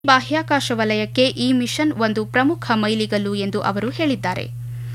ಬಾಹ್ಯಾಕಾಶ ವಲಯಕ್ಕೆ ಈ ಮಿಷನ್ ಒಂದು ಪ್ರಮುಖ ಮೈಲಿಗಲ್ಲು ಎಂದು ಅವರು ಹೇಳಿದ್ದಾರೆ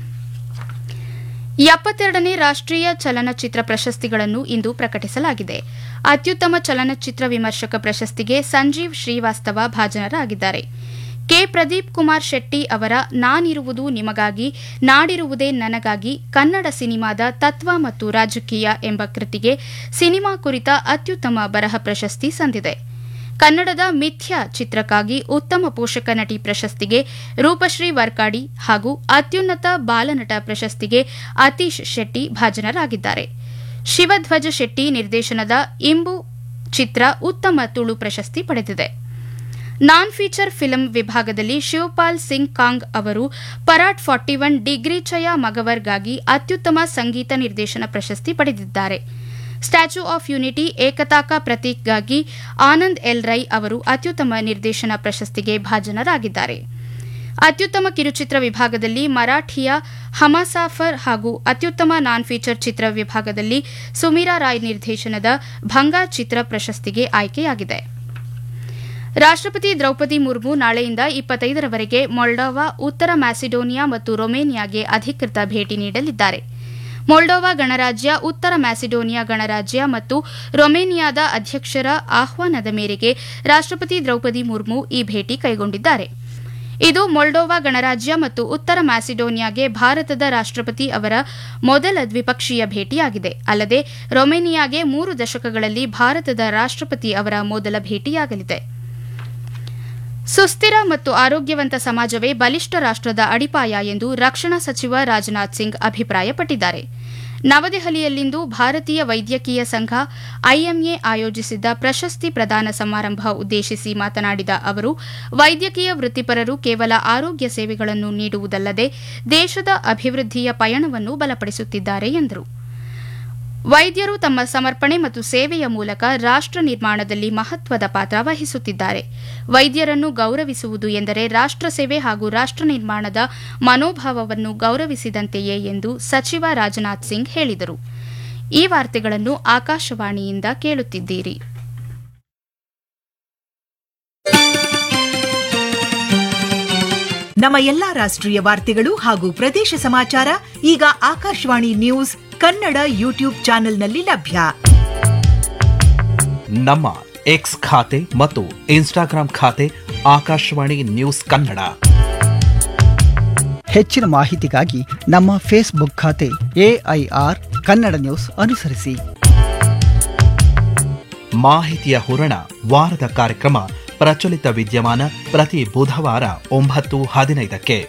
ಎಪ್ಪತ್ತೆರಡನೇ ರಾಷ್ಟ್ರೀಯ ಚಲನಚಿತ್ರ ಪ್ರಶಸ್ತಿಗಳನ್ನು ಇಂದು ಪ್ರಕಟಿಸಲಾಗಿದೆ ಅತ್ಯುತ್ತಮ ಚಲನಚಿತ್ರ ವಿಮರ್ಶಕ ಪ್ರಶಸ್ತಿಗೆ ಸಂಜೀವ್ ಶ್ರೀವಾಸ್ತವ ಭಾಜನರಾಗಿದ್ದಾರೆ ಕೆ ಪ್ರದೀಪ್ ಕುಮಾರ್ ಶೆಟ್ಟಿ ಅವರ ನಾನಿರುವುದು ನಿಮಗಾಗಿ ನಾಡಿರುವುದೇ ನನಗಾಗಿ ಕನ್ನಡ ಸಿನಿಮಾದ ತತ್ವ ಮತ್ತು ರಾಜಕೀಯ ಎಂಬ ಕೃತಿಗೆ ಸಿನಿಮಾ ಕುರಿತ ಅತ್ಯುತ್ತಮ ಬರಹ ಪ್ರಶಸ್ತಿ ಸಂದಿದೆ ಕನ್ನಡದ ಮಿಥ್ಯ ಚಿತ್ರಕ್ಕಾಗಿ ಉತ್ತಮ ಪೋಷಕ ನಟಿ ಪ್ರಶಸ್ತಿಗೆ ರೂಪಶ್ರೀ ವರ್ಕಾಡಿ ಹಾಗೂ ಅತ್ಯುನ್ನತ ಬಾಲನಟ ಪ್ರಶಸ್ತಿಗೆ ಅತೀಶ್ ಶೆಟ್ಟಿ ಭಾಜನರಾಗಿದ್ದಾರೆ ಶಿವಧ್ವಜ ಶೆಟ್ಟಿ ನಿರ್ದೇಶನದ ಇಂಬು ಚಿತ್ರ ಉತ್ತಮ ತುಳು ಪ್ರಶಸ್ತಿ ಪಡೆದಿದೆ ನಾನ್ ಫೀಚರ್ ಫಿಲ್ಮ್ ವಿಭಾಗದಲ್ಲಿ ಶಿವಪಾಲ್ ಸಿಂಗ್ ಕಾಂಗ್ ಅವರು ಪರಾಟ್ ಫಾರ್ಟಿ ಒನ್ ಡಿಗ್ರಿ ಚಯ ಮಗವರ್ಗಾಗಿ ಅತ್ಯುತ್ತಮ ಸಂಗೀತ ನಿರ್ದೇಶನ ಪ್ರಶಸ್ತಿ ಪಡೆದಿದ್ದಾರೆ ಸ್ಟ್ಯಾಚ್ಯೂ ಆಫ್ ಯುನಿಟಿ ಏಕತಾಕ ಪ್ರತೀಕ್ಗಾಗಿ ಆನಂದ್ ಎಲ್ ರೈ ಅವರು ಅತ್ಯುತ್ತಮ ನಿರ್ದೇಶನ ಪ್ರಶಸ್ತಿಗೆ ಭಾಜನರಾಗಿದ್ದಾರೆ ಅತ್ಯುತ್ತಮ ಕಿರುಚಿತ್ರ ವಿಭಾಗದಲ್ಲಿ ಮರಾಠಿಯ ಹಮಾಸಾಫರ್ ಹಾಗೂ ಅತ್ಯುತ್ತಮ ನಾನ್ ಫೀಚರ್ ಚಿತ್ರ ವಿಭಾಗದಲ್ಲಿ ಸುಮೀರಾ ರಾಯ್ ನಿರ್ದೇಶನದ ಭಂಗಾ ಚಿತ್ರ ಪ್ರಶಸ್ತಿಗೆ ಆಯ್ಕೆಯಾಗಿದೆ ರಾಷ್ಟ್ರಪತಿ ದ್ರೌಪದಿ ಮುರ್ಮು ನಾಳೆಯಿಂದ ಇಪ್ಪತ್ತೈದರವರೆಗೆ ಮೊಲ್ಡೋವಾ ಉತ್ತರ ಮ್ಯಾಸಿಡೋನಿಯಾ ಮತ್ತು ರೊಮೇನಿಯಾಗೆ ಅಧಿಕೃತ ಭೇಟಿ ನೀಡಲಿದ್ದಾರೆ ಮೊಲ್ಡೋವಾ ಗಣರಾಜ್ಯ ಉತ್ತರ ಮ್ಯಾಸಿಡೋನಿಯಾ ಗಣರಾಜ್ಯ ಮತ್ತು ರೊಮೇನಿಯಾದ ಅಧ್ಯಕ್ಷರ ಆಹ್ವಾನದ ಮೇರೆಗೆ ರಾಷ್ಟ್ರಪತಿ ದ್ರೌಪದಿ ಮುರ್ಮು ಈ ಭೇಟಿ ಕೈಗೊಂಡಿದ್ದಾರೆ ಇದು ಮೊಲ್ಡೋವಾ ಗಣರಾಜ್ಯ ಮತ್ತು ಉತ್ತರ ಮ್ಯಾಸಿಡೋನಿಯಾಗೆ ಭಾರತದ ರಾಷ್ಟ್ರಪತಿ ಅವರ ಮೊದಲ ದ್ವಿಪಕ್ಷೀಯ ಭೇಟಿಯಾಗಿದೆ ಅಲ್ಲದೆ ರೊಮೇನಿಯಾಗೆ ಮೂರು ದಶಕಗಳಲ್ಲಿ ಭಾರತದ ರಾಷ್ಟ್ರಪತಿ ಅವರ ಮೊದಲ ಭೇಟಿಯಾಗಲಿದೆ ಸುಸ್ಥಿರ ಮತ್ತು ಆರೋಗ್ಯವಂತ ಸಮಾಜವೇ ಬಲಿಷ್ಠ ರಾಷ್ಟದ ಅಡಿಪಾಯ ಎಂದು ರಕ್ಷಣಾ ಸಚಿವ ರಾಜನಾಥ್ ಸಿಂಗ್ ಅಭಿಪ್ರಾಯಪಟ್ಟಿದ್ದಾರೆ ನವದೆಹಲಿಯಲ್ಲಿಂದು ಭಾರತೀಯ ವೈದ್ಯಕೀಯ ಸಂಘ ಐಎಂಎ ಆಯೋಜಿಸಿದ್ದ ಪ್ರಶಸ್ತಿ ಪ್ರದಾನ ಸಮಾರಂಭ ಉದ್ದೇಶಿಸಿ ಮಾತನಾಡಿದ ಅವರು ವೈದ್ಯಕೀಯ ವೃತ್ತಿಪರರು ಕೇವಲ ಆರೋಗ್ಯ ಸೇವೆಗಳನ್ನು ನೀಡುವುದಲ್ಲದೆ ದೇಶದ ಅಭಿವೃದ್ಧಿಯ ಪಯಣವನ್ನು ಬಲಪಡಿಸುತ್ತಿದ್ದಾರೆ ಎಂದರು ವೈದ್ಯರು ತಮ್ಮ ಸಮರ್ಪಣೆ ಮತ್ತು ಸೇವೆಯ ಮೂಲಕ ರಾಷ್ಟ ನಿರ್ಮಾಣದಲ್ಲಿ ಮಹತ್ವದ ಪಾತ್ರ ವಹಿಸುತ್ತಿದ್ದಾರೆ ವೈದ್ಯರನ್ನು ಗೌರವಿಸುವುದು ಎಂದರೆ ರಾಷ್ಟ ಸೇವೆ ಹಾಗೂ ರಾಷ್ಟ ನಿರ್ಮಾಣದ ಮನೋಭಾವವನ್ನು ಗೌರವಿಸಿದಂತೆಯೇ ಎಂದು ಸಚಿವ ರಾಜನಾಥ್ ಸಿಂಗ್ ಹೇಳಿದರು ಈ ವಾರ್ತೆಗಳನ್ನು ಆಕಾಶವಾಣಿಯಿಂದ ಕೇಳುತ್ತಿದ್ದೀರಿ ನಮ್ಮ ಎಲ್ಲಾ ರಾಷ್ಟ್ರೀಯ ವಾರ್ತೆಗಳು ಹಾಗೂ ಪ್ರದೇಶ ಸಮಾಚಾರ ಈಗ ಆಕಾಶವಾಣಿ ನ್ಯೂಸ್ ಕನ್ನಡ ಯೂಟ್ಯೂಬ್ ಚಾನೆಲ್ನಲ್ಲಿ ಲಭ್ಯ ನಮ್ಮ ಎಕ್ಸ್ ಖಾತೆ ಮತ್ತು ಇನ್ಸ್ಟಾಗ್ರಾಂ ಖಾತೆ ಆಕಾಶವಾಣಿ ನ್ಯೂಸ್ ಕನ್ನಡ ಹೆಚ್ಚಿನ ಮಾಹಿತಿಗಾಗಿ ನಮ್ಮ ಫೇಸ್ಬುಕ್ ಖಾತೆ ಎಐಆರ್ ಕನ್ನಡ ನ್ಯೂಸ್ ಅನುಸರಿಸಿ ಮಾಹಿತಿಯ ಹೂರಣ ವಾರದ ಕಾರ್ಯಕ್ರಮ ಪ್ರಚಲಿತ ವಿದ್ಯಮಾನ ಪ್ರತಿ ಬುಧವಾರ ಒಂಬತ್ತು ಹದಿನೈದಕ್ಕೆ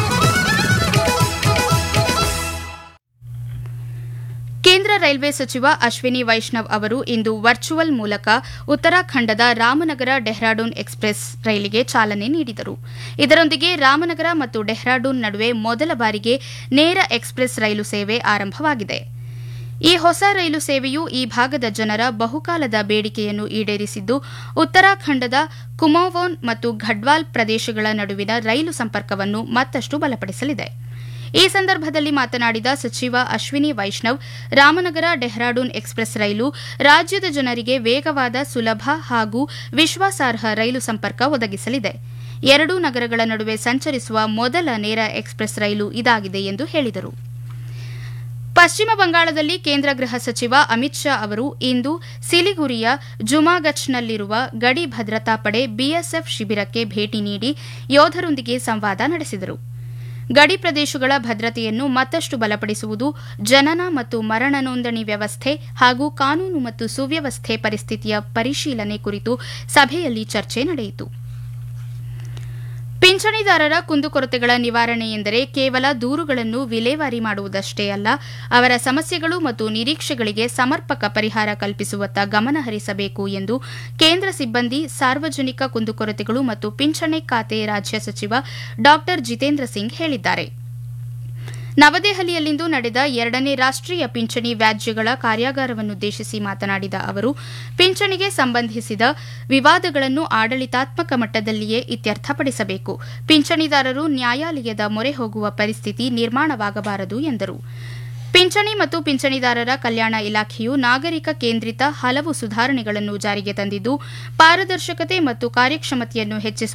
ಕೇಂದ್ರ ರೈಲ್ವೆ ಸಚಿವ ಅಶ್ವಿನಿ ವೈಷ್ಣವ್ ಅವರು ಇಂದು ವರ್ಚುವಲ್ ಮೂಲಕ ಉತ್ತರಾಖಂಡದ ರಾಮನಗರ ಡೆಹ್ರಾಡೂನ್ ಎಕ್ಸ್ಪ್ರೆಸ್ ರೈಲಿಗೆ ಚಾಲನೆ ನೀಡಿದರು ಇದರೊಂದಿಗೆ ರಾಮನಗರ ಮತ್ತು ಡೆಹ್ರಾಡೂನ್ ನಡುವೆ ಮೊದಲ ಬಾರಿಗೆ ನೇರ ಎಕ್ಸ್ಪ್ರೆಸ್ ರೈಲು ಸೇವೆ ಆರಂಭವಾಗಿದೆ ಈ ಹೊಸ ರೈಲು ಸೇವೆಯು ಈ ಭಾಗದ ಜನರ ಬಹುಕಾಲದ ಬೇಡಿಕೆಯನ್ನು ಈಡೇರಿಸಿದ್ದು ಉತ್ತರಾಖಂಡದ ಕುಮೋವೋನ್ ಮತ್ತು ಘಡ್ವಾಲ್ ಪ್ರದೇಶಗಳ ನಡುವಿನ ರೈಲು ಸಂಪರ್ಕವನ್ನು ಮತ್ತಷ್ಟು ಬಲಪಡಿಸಲಿದೆ ಈ ಸಂದರ್ಭದಲ್ಲಿ ಮಾತನಾಡಿದ ಸಚಿವ ಅಶ್ವಿನಿ ವೈಷ್ಣವ್ ರಾಮನಗರ ಡೆಹ್ರಾಡೂನ್ ಎಕ್ಸ್ಪ್ರೆಸ್ ರೈಲು ರಾಜ್ಯದ ಜನರಿಗೆ ವೇಗವಾದ ಸುಲಭ ಹಾಗೂ ವಿಶ್ವಾಸಾರ್ಹ ರೈಲು ಸಂಪರ್ಕ ಒದಗಿಸಲಿದೆ ಎರಡೂ ನಗರಗಳ ನಡುವೆ ಸಂಚರಿಸುವ ಮೊದಲ ನೇರ ಎಕ್ಸ್ಪ್ರೆಸ್ ರೈಲು ಇದಾಗಿದೆ ಎಂದು ಹೇಳಿದರು ಪಶ್ಚಿಮ ಬಂಗಾಳದಲ್ಲಿ ಕೇಂದ್ರ ಗೃಹ ಸಚಿವ ಅಮಿತ್ ಶಾ ಅವರು ಇಂದು ಸಿಲಿಗುರಿಯ ಜುಮಾಗಚ್ನಲ್ಲಿರುವ ಗಡಿ ಭದ್ರತಾ ಪಡೆ ಬಿಎಸ್ಎಫ್ ಶಿಬಿರಕ್ಕೆ ಭೇಟಿ ನೀಡಿ ಯೋಧರೊಂದಿಗೆ ಸಂವಾದ ನಡೆಸಿದರು ಗಡಿ ಪ್ರದೇಶಗಳ ಭದ್ರತೆಯನ್ನು ಮತ್ತಷ್ಟು ಬಲಪಡಿಸುವುದು ಜನನ ಮತ್ತು ಮರಣ ನೋಂದಣಿ ವ್ಯವಸ್ಥೆ ಹಾಗೂ ಕಾನೂನು ಮತ್ತು ಸುವ್ಯವಸ್ಥೆ ಪರಿಸ್ಥಿತಿಯ ಪರಿಶೀಲನೆ ಕುರಿತು ಸಭೆಯಲ್ಲಿ ಚರ್ಚೆ ನಡೆಯಿತು ಪಿಂಚಣಿದಾರರ ಕುಂದುಕೊರತೆಗಳ ನಿವಾರಣೆ ಎಂದರೆ ಕೇವಲ ದೂರುಗಳನ್ನು ವಿಲೇವಾರಿ ಮಾಡುವುದಷ್ಟೇ ಅಲ್ಲ ಅವರ ಸಮಸ್ಯೆಗಳು ಮತ್ತು ನಿರೀಕ್ಷೆಗಳಿಗೆ ಸಮರ್ಪಕ ಪರಿಹಾರ ಕಲ್ಪಿಸುವತ್ತ ಗಮನ ಹರಿಸಬೇಕು ಎಂದು ಕೇಂದ್ರ ಸಿಬ್ಬಂದಿ ಸಾರ್ವಜನಿಕ ಕುಂದುಕೊರತೆಗಳು ಮತ್ತು ಪಿಂಚಣಿ ಖಾತೆ ರಾಜ್ಯ ಸಚಿವ ಡಾ ಜಿತೇಂದ್ರ ಸಿಂಗ್ ಹೇಳಿದ್ದಾರೆ ನವದೆಹಲಿಯಲ್ಲಿಂದು ನಡೆದ ಎರಡನೇ ರಾಷ್ಟೀಯ ಪಿಂಚಣಿ ವ್ಯಾಜ್ಯಗಳ ಕಾರ್ಯಾಗಾರವನ್ನುದ್ದೇಶಿಸಿ ಮಾತನಾಡಿದ ಅವರು ಪಿಂಚಣಿಗೆ ಸಂಬಂಧಿಸಿದ ವಿವಾದಗಳನ್ನು ಆಡಳಿತಾತ್ಮಕ ಮಟ್ಟದಲ್ಲಿಯೇ ಇತ್ಯರ್ಥಪಡಿಸಬೇಕು ಪಿಂಚಣಿದಾರರು ನ್ಯಾಯಾಲಯದ ಮೊರೆ ಹೋಗುವ ಪರಿಸ್ಥಿತಿ ನಿರ್ಮಾಣವಾಗಬಾರದು ಎಂದರು ಪಿಂಚಣಿ ಮತ್ತು ಪಿಂಚಣಿದಾರರ ಕಲ್ಯಾಣ ಇಲಾಖೆಯು ನಾಗರಿಕ ಕೇಂದ್ರಿತ ಹಲವು ಸುಧಾರಣೆಗಳನ್ನು ಜಾರಿಗೆ ತಂದಿದ್ದು ಪಾರದರ್ಶಕತೆ ಮತ್ತು ಕಾರ್ಯಕ್ಷಮತೆಯನ್ನು ಹೆಚ್ಚಿಸುವ